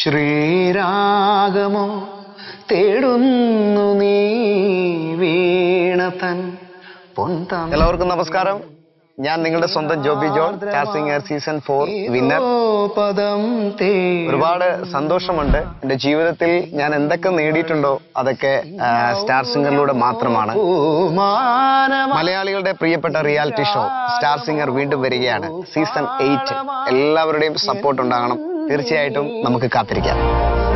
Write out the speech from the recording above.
ശ്രീരാഗമോ തേടുന്നു നീ വീണതൻ പൊന്തം എല്ലാവർക്കും നമസ്കാരം ഞാൻ നിങ്ങളുടെ സ്വന്തം Joby John star singer season four winner പദം തേ ഒരുപാട് സന്തോഷമുണ്ട് എൻ്റെ ജീവിതത്തിൽ ഞാൻ എന്തൊക്കെ നേടിയിട്ടുണ്ടോ അതൊക്കെ ആ, സ്റ്റാർ സിംഗറിലൂടെ മാത്രമാണ് മലയാളികളുടെ പ്രിയപ്പെട്ട റിയാലിറ്റി ഷോ സ്റ്റാർ സിംഗർ വീണ്ടും വരികയാണ് സീസൺ എയ്റ്റ് എല്ലാവരുടെയും സപ്പോർട്ട് ഉണ്ടാകണം തീർച്ചയായിട്ടും നമുക്ക് കാത്തിരിക്കാം